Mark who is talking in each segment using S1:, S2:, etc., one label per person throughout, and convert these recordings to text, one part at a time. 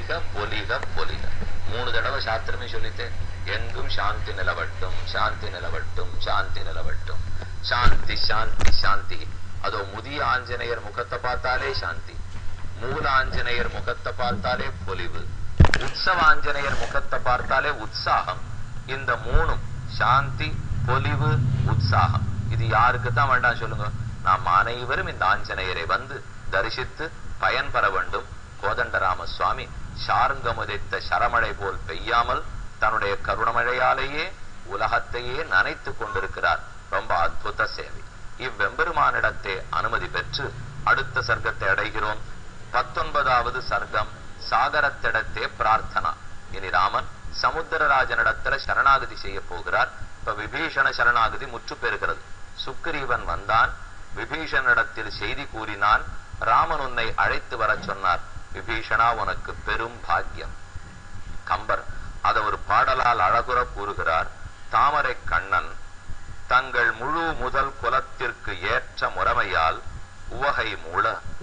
S1: பொலிக பொலிக பொலிக மூணு தடவை சாஸ்திரமே சொல்லித்தேன் எங்கும் சாந்தி நிலவட்டும் சாந்தி நிலவட்டும் சாந்தி நிலவட்டும் சாந்தி சாந்தி சாந்தி அதோ முதிய ஆஞ்சநேயர் முகத்தை பார்த்தாலே சாந்தி மூல ஆஞ்சநேயர் முகத்தை பார்த்தாலே பொலிவு உற்சவ ஆஞ்சநேயர் முகத்தை பார்த்தாலே உற்சாகம் இந்த மூணும் சாந்தி பொலிவு உற்சாகம் இது யாருக்கு தான் வேண்டாம் சொல்லுங்க நாம் அனைவரும் இந்த ஆஞ்சநேயரை வந்து தரிசித்து பயன் பெற வேண்டும் கோதண்டராம சுவாமி சாருங்கமுதைத்த சரமழை போல் பெய்யாமல் தன்னுடைய கருணமழையாலேயே உலகத்தையே நனைத்து கொண்டிருக்கிறார் ரொம்ப அற்புத சேவை இவ்வெம்பெருமானிடத்தே அனுமதி பெற்று அடுத்த சர்க்கத்தை அடைகிறோம் பத்தொன்பதாவது சர்க்கம் சாகரத்திடத்தே பிரார்த்தனா இனி ராமன் சமுத்திரராஜனிடத்துல சரணாகதி செய்ய போகிறார் இப்ப விபீஷண சரணாகதி முற்று பெறுகிறது சுக்கிரீவன் வந்தான் விபீஷணிடத்தில் செய்தி கூறினான் ராமன் உன்னை அழைத்து வரச் சொன்னார் விபீஷணா உனக்கு பெரும் பாக்கியம் கம்பர் அதை ஒரு பாடலால் அழகுற கூறுகிறார் தாமரை கண்ணன் தங்கள் முழு முதல் குலத்திற்கு ஏற்ற முறைமையால் உவகை மூல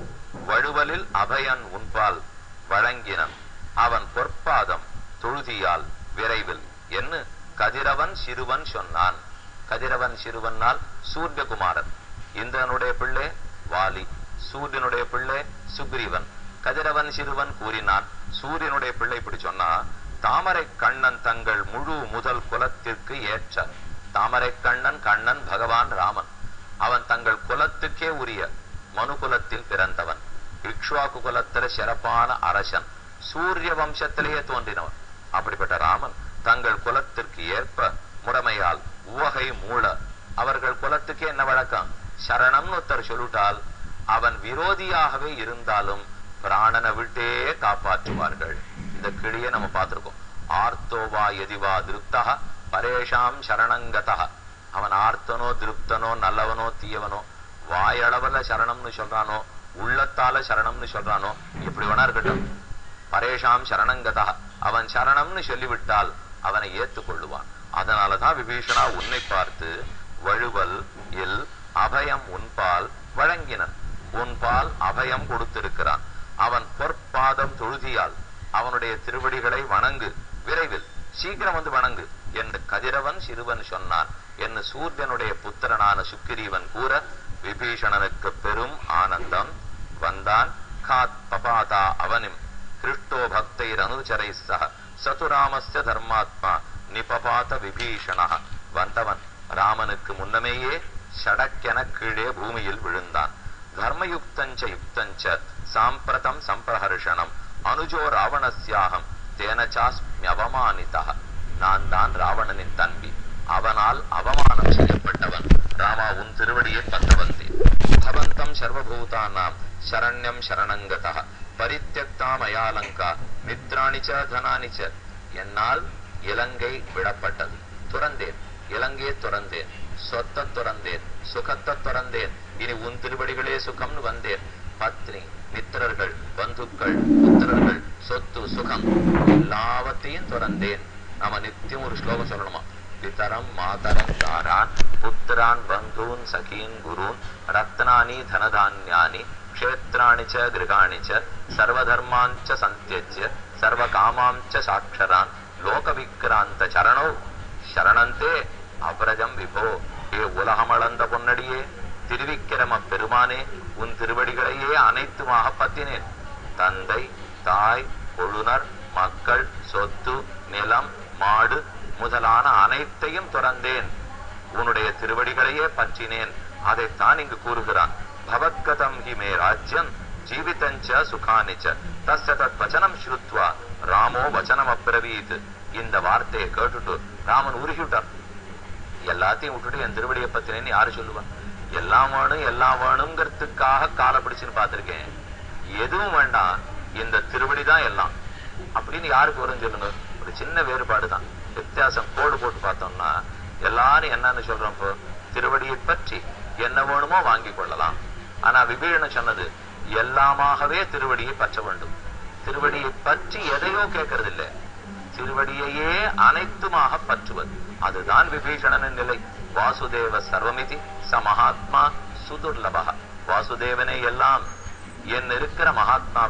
S1: வழுவலில் அபயன் உன்பால் வழங்கினன் அவன் பொற்பாதம் தொழுதியால் விரைவில் என்று கதிரவன் சிறுவன் சொன்னான் கதிரவன் சிறுவனால் சூரியகுமாரன் இந்திரனுடைய பிள்ளை வாலி சூரியனுடைய பிள்ளை சுக்ரீவன் கதிரவன் சிறுவன் கூறினான் சூரியனுடைய பிள்ளை இப்படி சொன்னா தாமரை கண்ணன் தங்கள் முழு முதல் குலத்திற்கு ஏற்ற தாமரை கண்ணன் கண்ணன் பகவான் ராமன் அவன் தங்கள் குலத்துக்கே உரிய மனு குலத்தில் பிறந்தவன் இக்ஷ்வாக்கு குலத்தில சிறப்பான அரசன் சூரிய வம்சத்திலேயே தோன்றினவன் அப்படிப்பட்ட ராமன் தங்கள் குலத்திற்கு ஏற்ப முறைமையால் உவகை மூல அவர்கள் குலத்துக்கு என்ன வழக்கம் சரணம்னு ஒருத்தர் சொல்லிட்டால் அவன் விரோதியாகவே இருந்தாலும் பிராணனை விட்டே காப்பாற்றுவார்கள் இந்த கிளியை நம்ம பார்த்திருக்கோம் ஆர்த்தோவா எதிவா திருப்தா பரேஷாம் சரணங்கதா அவன் ஆர்த்தனோ திருப்தனோ நல்லவனோ தீயவனோ வாயளவுல சரணம்னு சொல்றானோ உள்ளத்தால சரணம்னு சொல்றானோ எப்படி வேணா இருக்கட்டும் பரேஷாம் சரணங்கதா அவன் சரணம்னு சொல்லிவிட்டால் அவனை ஏத்துக்கொள்ளுவான் அதனாலதான் விபீஷணா உன்னை பார்த்து வழுவல் இல் அபயம் உன்பால் வழங்கினன் உன்பால் அபயம் கொடுத்திருக்கிறான் அவன் பொற்பாதம் தொழுதியால் அவனுடைய திருவடிகளை வணங்கு விரைவில் சீக்கிரம் வந்து வணங்கு என்று கதிரவன் சிறுவன் சொன்னான் என்று சூரியனுடைய புத்திரனான சுக்கிரீவன் கூற விபீஷணனுக்கு பெரும் ஆனந்தம் வந்தான் காத் பபாதா அவனிம் கிருஷ்டோ பக்தைர் அனுச்சரை சக சதுராமஸ்ய தர்மாத்மா நிபபாத விபீஷண வந்தவன் ராமனுக்கு முன்னமேயே சடக்கென கீழே பூமியில் விழுந்தான் தர்மயுக்தஞ்ச யுக்தஞ்ச சாம்பிரதம் சம்பிரஹர்ஷணம் அனுஜோ ராவணஸ்யாகம் தேனச்சாஸ்மியவமானிதா நான் தான் ராவணனின் தம்பி அவனால் அவமானம் செய்யப்பட்டவன் ராமா உன் திருவடியை பத்த வந்தேன் பவந்தம் சர்வபூதானாம் சரண்யம் சரணங்கதா பரித்தியக்தா மயாலங்கா மித்ராணி ச தனானி ச என்னால் இலங்கை விடப்பட்டது துறந்தேன் இலங்கையை துறந்தேன் சொத்தை துறந்தேன் சுகத்தை துறந்தேன் இனி உன் திருவடிகளே சுகம்னு வந்தேன் பத்னி மித்திரர்கள் பந்துக்கள் புத்திரர்கள் சொத்து சுகம் எல்லாவற்றையும் துறந்தேன் நாம நித்தியம் ஒரு ஸ்லோகம் சொல்லணுமா பிதரம் மாதரம் தாரான் புத்திரான் பந்தூன் சகீன் குருன் ரத்னானி தனதான்யானி க்ஷேத்ராணி ச கிருகாணி ச சர்வதர்மான் ச சந்தியஜ்ய சர்வகாமாம் ச சாட்சரான் லோகவிக்ராந்த சரணோ சரணந்தே அபரஜம் விபோ ஏ உலகமளந்த பொன்னடியே திருவிக்கிரம பெருமானே உன் திருவடிகளையே அனைத்துமாக பத்தினேன் தந்தை தாய் கொழுனர் மக்கள் சொத்து நிலம் மாடு முதலான அனைத்தையும் துறந்தேன் உன்னுடைய திருவடிகளையே பற்றினேன் அதைத்தான் இங்கு கூறுகிறான் பவத்கதம் ஹி மே ராஜ்யம் ஜீவிதஞ்ச சுகானிச்ச தஸ்ய தத் வச்சனம் ஸ்ருத்வா ராமோ வச்சனம் அப்ரவீத் இந்த வார்த்தையை கேட்டுட்டு ராமன் உருகிவிட்டார் எல்லாத்தையும் விட்டுட்டு என் திருவடியை பத்தினேன்னு யாரு சொல்லுவான் எல்லாம் வேணும் எல்லாம் வேணுங்கிறதுக்காக காலை பிடிச்சுன்னு பார்த்திருக்கேன் எதுவும் வேண்டாம் இந்த திருவடி தான் எல்லாம் அப்படின்னு யாருக்கு வரும் சொல்லுங்க ஒரு சின்ன வேறுபாடு தான் வித்தியாசம் கோடு போட்டு பார்த்தோம்னா எல்லாரும் என்னன்னு சொல்றோம் இப்போ திருவடியை பற்றி என்ன வேணுமோ வாங்கி கொள்ளலாம் ஆனா விபீஷணன் சொன்னது எல்லாமாகவே திருவடியை பற்ற வேண்டும் திருவடியை பற்றி எதையோ கேட்கறது இல்லை திருவடியையே அனைத்துமாக பற்றுவது அதுதான் விபீஷணனின் நிலை வாசுதேவ சர்வமிதி ச மகாத்மா சுதுர்லபக வாசுதேவனே எல்லாம் என் இருக்கிற மகாத்மாவை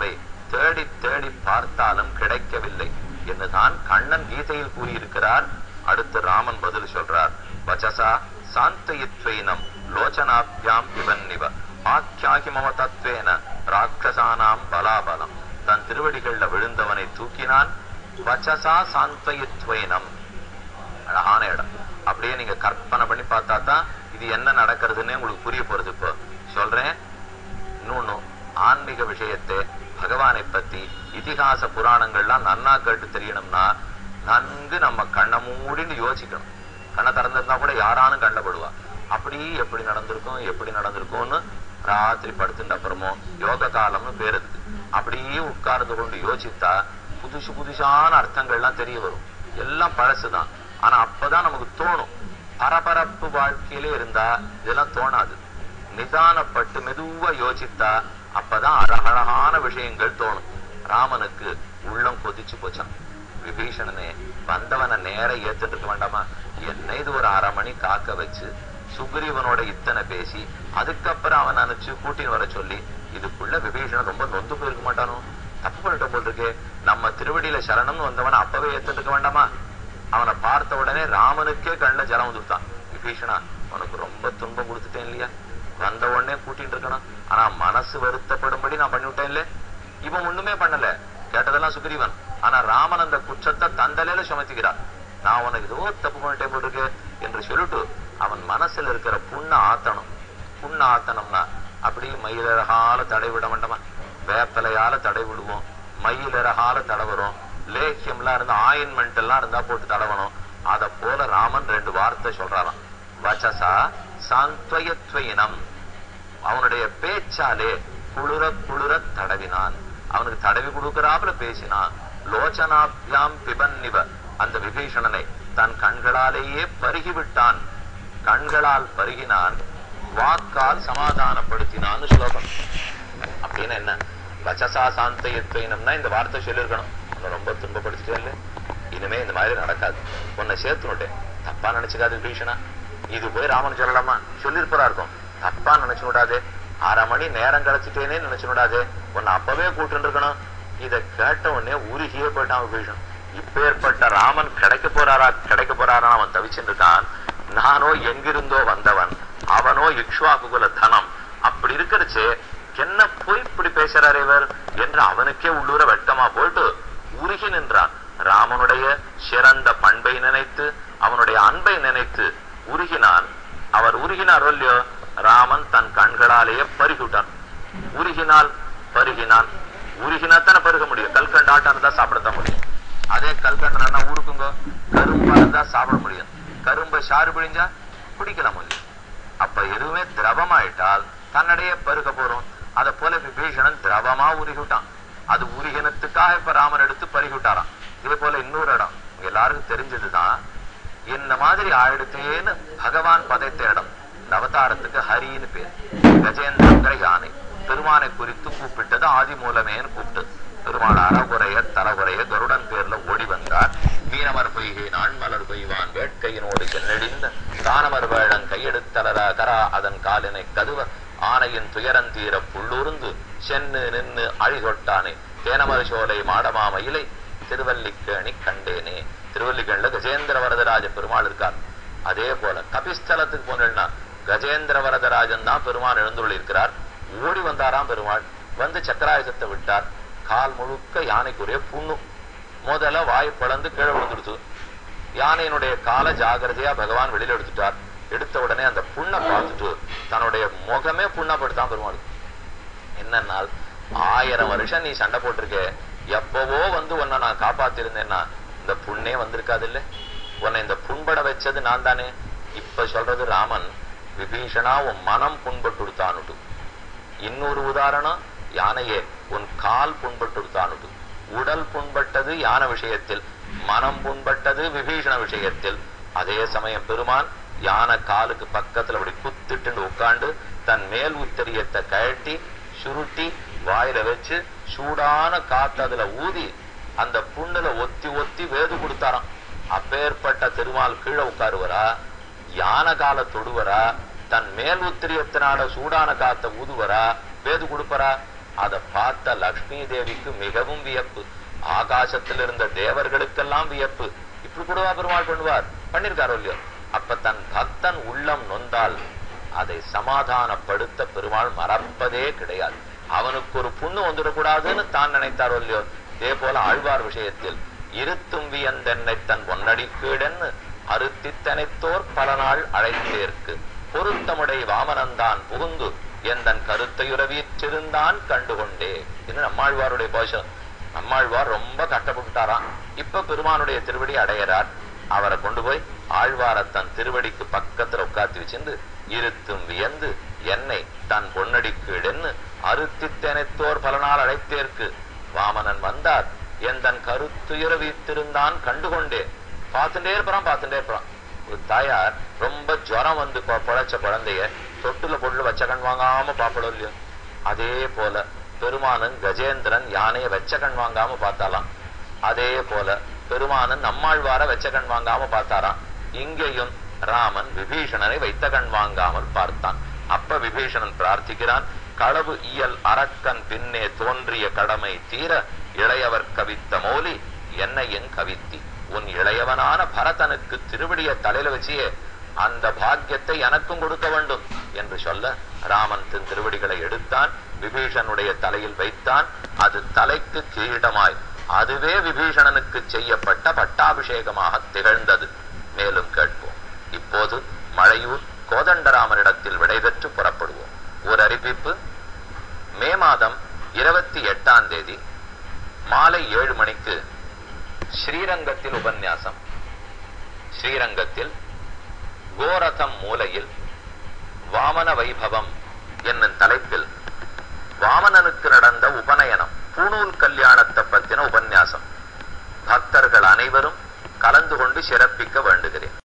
S1: தேடி தேடி பார்த்தாலும் கிடைக்கவில்லை என்றுதான் கண்ணன் கீதையில் கூறியிருக்கிறார் அடுத்து ராமன் பதில் சொல்றார் வச்சசா சாந்தயித்வைனம் லோச்சனாபியாம் பிபன்னிவ ஆக்கியாகி மம தத்வேன ராட்சசானாம் பலாபலம் தன் திருவடிகள்ல விழுந்தவனை தூக்கினான் வச்சசா சாந்தயித்வைனம் அழகான இடம் அப்படியே நீங்க கற்பனை பண்ணி பார்த்தா தான் இது என்ன நடக்கிறதுன்னு உங்களுக்கு புரிய போறது இப்போ சொல்றேன் இன்னொன்னு ஆன்மீக விஷயத்தை பகவானை பத்தி இதிகாச புராணங்கள்லாம் நன்னா கேட்டு தெரியணும்னா நன்கு நம்ம கண்ணை மூடின்னு யோசிக்கணும் கண்ணை திறந்திருந்தா கூட யாரானும் கண்டப்படுவா அப்படி எப்படி நடந்திருக்கும் எப்படி நடந்திருக்கும்னு ராத்திரி படுத்துட்ட அப்புறமோ யோக காலம்னு பேர் இருக்கு அப்படியே உட்கார்ந்து கொண்டு யோசித்தா புதுசு புதுசான அர்த்தங்கள்லாம் தெரிய வரும் எல்லாம் பழசுதான் ஆனா அப்பதான் நமக்கு தோணும் பரபரப்பு வாழ்க்கையிலே இருந்தா இதெல்லாம் தோணாது நிதானப்பட்டு மெதுவா யோசித்தா அப்பதான் அழகழகான விஷயங்கள் தோணும் ராமனுக்கு உள்ளம் கொதிச்சு போச்சான் விபீஷணனே வந்தவனை நேர ஏத்துட்டு இருக்க வேண்டாமா என்ன இது ஒரு அரை மணி காக்க வச்சு சுக்ரீவனோட இத்தனை பேசி அதுக்கப்புறம் அவன் நினைச்சு கூட்டின்னு வர சொல்லி இதுக்குள்ள விபீஷணன் ரொம்ப நொந்து போயிருக்க மாட்டானோ தப்பு பண்ணிட்ட போல் இருக்கே நம்ம திருவடியில சரணம்னு வந்தவனை அப்பவே ஏத்துட்டு இருக்க வேண்டாமா அவனை பார்த்த உடனே ராமனுக்கே கண்ணுல ஜலம் வந்துட்டான் விபீஷணா உனக்கு ரொம்ப துன்பம் கொடுத்துட்டேன் இல்லையா வந்த உடனே கூட்டிட்டு இருக்கணும் ஆனா மனசு வருத்தப்படும்படி நான் பண்ணிவிட்டேன் இல்ல இவன் ஒண்ணுமே பண்ணல கேட்டதெல்லாம் சுக்ரீவன் ஆனா ராமன் அந்த குற்றத்தை தந்தலையில சுமத்திக்கிறான் நான் உனக்கு ஏதோ தப்பு பண்ணிட்டே போட்டிருக்கு என்று சொல்லிட்டு அவன் மனசுல இருக்கிற புண்ண ஆத்தணும் புண்ண ஆத்தனம்னா அப்படி மயிலழகால தடை விட வேண்டாமா வேப்பலையால தடை விடுவோம் மயிலழகால தடவரும் லேக்கியம்லாம் இருந்தா ஆயின்மெண்ட் எல்லாம் இருந்தா போட்டு தடவணும் அத போல ராமன் ரெண்டு வார்த்தை சொல்றாராம் வச்சசா சாந்த்வயத்வயினம் அவனுடைய பேச்சாலே குளிர குளிர தடவினான் அவனுக்கு தடவி கொடுக்கிறாப்புல பேசினான் லோச்சனாபியாம் பிபன்னிவ அந்த விபீஷணனை தன் கண்களாலேயே பருகி விட்டான் கண்களால் பருகினான் வாக்கால் சமாதானப்படுத்தினான்னு ஸ்லோகம் அப்படின்னு என்ன வச்சசா சாந்தயத்வயினம்னா இந்த வார்த்தை சொல்லியிருக்கணும் உன்னை ரொம்ப துன்பப்படுத்திட்டே இல்லை இனிமே இந்த மாதிரி நடக்காது உன்னை சேர்த்து விட்டேன் தப்பா நினைச்சுக்காது விபீஷணா இது போய் ராமன் சொல்லலாமா சொல்லியிருப்பதா இருக்கும் தப்பா நினைச்சு விடாதே அரை மணி நேரம் கழிச்சிட்டேனே நினைச்சு விடாதே உன்னை அப்பவே கூட்டு இருக்கணும் இத கேட்ட உடனே உருகியே போயிட்டான் விபீஷன் இப்பேற்பட்ட ராமன் கிடைக்க போறாரா கிடைக்க போறாரா அவன் தவிச்சுட்டு இருக்கான் நானோ எங்கிருந்தோ வந்தவன் அவனோ இக்ஷ்வாக்கு குல தனம் அப்படி இருக்கிறச்சு என்ன போய் இப்படி பேசுறாரு இவர் என்று அவனுக்கே உள்ளூர வெட்டமா போட்டு உருகி நின்றான் ராமனுடைய சிறந்த பண்பை நினைத்து அவனுடைய அன்பை நினைத்து உருகினான் அவர் உருகினாரோ இல்லையோ ராமன் தன் கண்களாலேயே பருகிவிட்டான் உருகினால் பருகினான் உருகினா தானே பருக முடியும் கல்கண்டு ஆட்டம் இருந்தா சாப்பிடத்தான் முடியும் அதே கல்கண்டு நல்லா ஊருக்குங்க கரும்பா இருந்தா சாப்பிட முடியும் கரும்பை சாறு பிழிஞ்சா குடிக்கல முடியும் அப்ப எதுவுமே திரவமாயிட்டால் தன்னடையே பருக போறோம் அத போல விபீஷணன் திரவமா உருகிவிட்டான் அது உருகினத்துக்காக இப்ப ராமன் எடுத்து பருகி விட்டாராம் இதே போல இன்னொரு இடம் உங்க எல்லாருக்கும் தெரிஞ்சதுதான் இந்த மாதிரி ஆயிடுத்தேன்னு பகவான் பதைத்த இடம் இந்த அவதாரத்துக்கு ஹரின்னு பேர் கஜேந்திரங்கிற யானை பெருமானை குறித்து கூப்பிட்டது ஆதி மூலமேன்னு கூப்பிட்டது பெருமாள் அறகுறைய தலகுறைய கருடன் பேர்ல ஓடி வந்தார் மீனமர் பொய்கை நான்மலர் கொய்வான் வேட்கையினோடு சென்னடிந்த தானமர் வேழன் கையெடுத்தலரா கரா அதன் காலினை கதுவ ஆனையின் துயரந்தீர புள்ளூர்ந்து சென்னு நின்னு அழிகொட்டானே தேனமர் சோலை மாடமா மயிலை திருவல்லிக்கேணி கண்டேனே திருவல்லிக்கேணில கஜேந்திர வரதராஜ பெருமாள் இருக்கார் அதே போல கபிஸ்தலத்துக்கு போனா கஜேந்திர வரதராஜன் தான் பெருமாள் எழுந்துள்ள இருக்கிறார் ஓடி வந்தாராம் பெருமாள் வந்து சக்கராயுதத்தை விட்டார் கால் முழுக்க யானைக்குரிய புண்ணு முதல்ல வாய் பிளந்து கீழே விழுந்துடுத்து யானையினுடைய காலை ஜாகிரதையா பகவான் வெளியில எடுத்துட்டார் எடுத்த உடனே அந்த புண்ணை பார்த்துட்டு தன்னுடைய முகமே புண்ணப்படுத்தான் பெருமாள் என்னன்னால் ஆயிரம் வருஷம் நீ சண்டை போட்டிருக்க எப்பவோ வந்து உன்னை நான் காப்பாத்திருந்தேன்னா இந்த புண்ணே வந்திருக்காது இல்ல உன்னை இந்த புண்பட வச்சது நான் தானே இப்ப சொல்றது ராமன் விபீஷணா உன் மனம் புண்பட்டு கொடுத்தானுட்டு இன்னொரு உதாரணம் யானையே உன் கால் புண்பட்டு கொடுத்தானுட்டு உடல் புண்பட்டது யானை விஷயத்தில் மனம் புண்பட்டது விபீஷண விஷயத்தில் அதே சமயம் பெருமான் யானை காலுக்கு பக்கத்துல அப்படி குத்திட்டு உட்காண்டு தன் மேல் உத்தரியத்தை கழட்டி சுருட்டி வாயில வச்சு சூடான காத்து அதுல ஊதி அந்த புண்ணுல ஒத்தி ஒத்தி வேது கொடுத்தாராம் அப்பேற்பட்ட திருமால் கீழே உட்காருவரா யானை கால தொடுவரா தன் மேல் உத்திரியத்தினால சூடான காத்த ஊதுவரா வேது கொடுப்பரா அதை பார்த்த லக்ஷ்மி தேவிக்கு மிகவும் வியப்பு ஆகாசத்தில் இருந்த தேவர்களுக்கெல்லாம் வியப்பு இப்படி கூடவா பெருமாள் பண்ணுவார் பண்ணிருக்காரோ இல்லையோ அப்ப தன் பக்தன் உள்ளம் நொந்தால் அதை சமாதானப்படுத்த பெருமாள் மறப்பதே கிடையாது அவனுக்கு ஒரு புண்ணு வந்துடக்கூடாதுன்னு தான் நினைத்தாரோ இல்லையோ இதே போல ஆழ்வார் விஷயத்தில் இருத்தும்பி அந்தென்னை தன் பொன்னடிக்கீடன்னு அறுத்தித்தனைத்தோர் பல நாள் அழைத்தேற்கு பொருத்தமுடை வாமனந்தான் புகுந்து எந்தன் கருத்தையுறவீற்றிருந்தான் கண்டுகொண்டே இது நம்மாழ்வாருடைய போஷம் நம்மாழ்வார் ரொம்ப கஷ்டப்பட்டுட்டாராம் இப்ப பெருமானுடைய திருவடி அடையறார் அவரை கொண்டு போய் ஆழ்வார தன் திருவடிக்கு பக்கத்துல உட்காத்தி வச்சிருந்து இருத்தும் வியந்து என்னை தன் பொன்னடிக்கீடென்னு அறுத்தித்தனைத்தோர் பல நாள் அழைத்தேற்கு வாமனன் வந்தார் என் தன் கருத்துயர வீத்திருந்தான் கண்டுகொண்டேன் பார்த்துட்டே இருப்பான் பார்த்துட்டே இருப்பான் ஒரு தாயார் ரொம்ப ஜுரம் வந்து பொ- பொழைச்ச குழந்தைய தொட்டுல பொருள் வச்ச கண் வாங்காம பாப்படும் இல்லையோ அதே போல பெருமானன் கஜேந்திரன் யானையை வெச்ச கண் வாங்காம பார்த்தாலாம் அதே போல பெருமானன் நம்மாழ்வார வெச்ச கண் வாங்காம பார்த்தாராம் இங்கேயும் ராமன் விபீஷணனை வைத்த கண் வாங்காமல் பார்த்தான் அப்ப விபீஷணன் பிரார்த்திக்கிறான் களவு இயல் அரக்கன் பின்னே தோன்றிய கடமை தீர இளையவர் கவித்த மோலி என்னையும் கவித்தி உன் இளையவனான பரதனுக்கு திருவடிய தலையில வச்சியே அந்த பாக்கியத்தை எனக்கும் கொடுக்க வேண்டும் என்று சொல்ல ராமன் தன் திருவடிகளை எடுத்தான் விபீஷனுடைய தலையில் வைத்தான் அது தலைக்கு கிரீடமாய் அதுவே விபீஷணனுக்கு செய்யப்பட்ட பட்டாபிஷேகமாக திகழ்ந்தது மேலும் கேட்போம் இப்போது மழையூர் கோதண்டராமனிடத்தில் விடைபெற்று புறப்படுவோம் ஒரு அறிவிப்பு மே மாதம் இருபத்தி எட்டாம் தேதி மாலை ஏழு மணிக்கு ஸ்ரீரங்கத்தில் உபன்யாசம் ஸ்ரீரங்கத்தில் கோரதம் மூலையில் வாமன வைபவம் என்னும் தலைப்பில் வாமனனுக்கு நடந்த உபநயனம் பூணூல் கல்யாணத்தை பத்தின உபன்யாசம் பக்தர்கள் அனைவரும் கலந்து கொண்டு சிறப்பிக்க வேண்டுகிறேன்